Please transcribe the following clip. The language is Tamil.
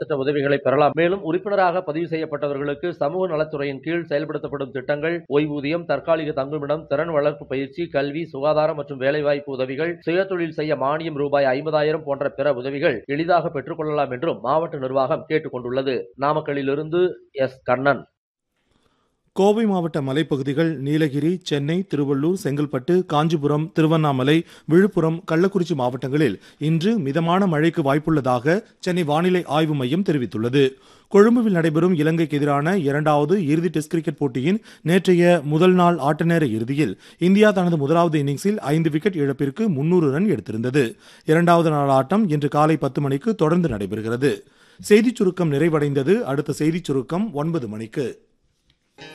நலத்திட்ட உதவிகளை பெறலாம் மேலும் உறுப்பினராக பதிவு செய்யப்பட்டவர்களுக்கு சமூக நலத்துறையின் கீழ் செயல்படுத்தப்படும் திட்டங்கள் ஓய்வூதியம் தற்காலிக தங்குமிடம் திறன் வளர்ப்பு பயிற்சி கல்வி சுகாதாரம் மற்றும் வேலைவாய்ப்பு உதவிகள் சுயதொழில் செய்ய மானியம் ரூபாய் ஐம்பதாயிரம் போன்ற பிற உதவிகள் எளிதாக பெற்றுக்கொள்ளலாம் என்றும் மாவட்ட நிர்வாகம் கேட்டுக் கொண்டுள்ளது நாமக்கல்லிலிருந்து எஸ் கண்ணன் கோவை மாவட்ட மலைப்பகுதிகள் நீலகிரி சென்னை திருவள்ளூர் செங்கல்பட்டு காஞ்சிபுரம் திருவண்ணாமலை விழுப்புரம் கள்ளக்குறிச்சி மாவட்டங்களில் இன்று மிதமான மழைக்கு வாய்ப்புள்ளதாக சென்னை வானிலை ஆய்வு மையம் தெரிவித்துள்ளது கொழும்புவில் நடைபெறும் இலங்கைக்கு எதிரான இரண்டாவது இறுதி டெஸ்ட் கிரிக்கெட் போட்டியின் நேற்றைய முதல் நாள் ஆட்ட நேர இறுதியில் இந்தியா தனது முதலாவது இன்னிங்ஸில் ஐந்து விக்கெட் இழப்பிற்கு முன்னூறு ரன் எடுத்திருந்தது இரண்டாவது நாள் ஆட்டம் இன்று காலை பத்து மணிக்கு தொடர்ந்து நடைபெறுகிறது செய்திச் சுருக்கம் நிறைவடைந்தது அடுத்த செய்திச் சுருக்கம் ஒன்பது மணிக்கு